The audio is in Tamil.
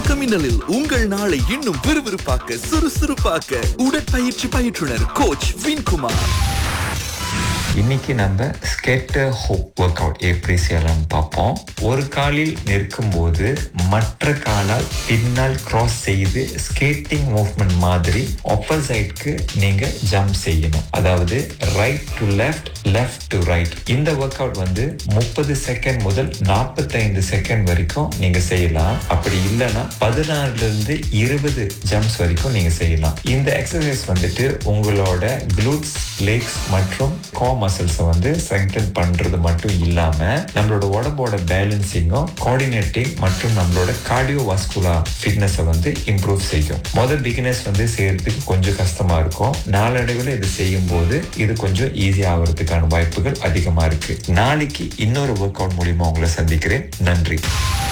வணக்க மின்னலில் உங்கள் நாளை இன்னும் விறுவிறுப்பாக்க சுறுசுறுப்பாக்க உடற்பயிற்சி பயிற்றுனர் கோச் வின்குமார் இன்னைக்கு நம்ம ஸ்கேட்டர் ஹோப் ஒர்க் அவுட் எப்படி செய்யலாம்னு பார்ப்போம் ஒரு காலில் நிற்கும் போது மற்ற காலால் பின்னால் கிராஸ் செய்து ஸ்கேட்டிங் மூவ்மெண்ட் மாதிரி ஆப்போசைட்க்கு நீங்க ஜம்ப் செய்யணும் அதாவது right to left left to right இந்த ஒர்க் அவுட் வந்து முப்பது செகண்ட் முதல் நாற்பத்தைந்து செகண்ட் வரைக்கும் நீங்க செய்யலாம் அப்படி இல்லைன்னா பதினாறுல இருந்து இருபது ஜம்ப்ஸ் வரைக்கும் நீங்க செய்யலாம் இந்த எக்ஸசைஸ் வந்துட்டு உங்களோட குளூட்ஸ் லெக்ஸ் மற்றும் கோ மசில்ஸை வந்து ஸ்ட்ரெங்தன் பண்றது மட்டும் இல்லாம நம்மளோட உடம்போட பேலன்சிங்கும் கோஆர்டினேட்டிங் மற்றும் நம்மளோட கார்டியோ வாஸ்குலா ஃபிட்னஸை வந்து இம்ப்ரூவ் செய்யும் முதல் பிகினர்ஸ் வந்து செய்யறதுக்கு கொஞ்சம் கஷ்டமா இருக்கும் நாளடைவில் இது செய்யும் போது இது கொஞ்சம் ஈஸி ஆகிறதுக்கான வாய்ப்புகள் அதிகமா இருக்கு நாளைக்கு இன்னொரு ஒர்க் அவுட் மூலியமா உங்களை சந்திக்கிறேன் நன்றி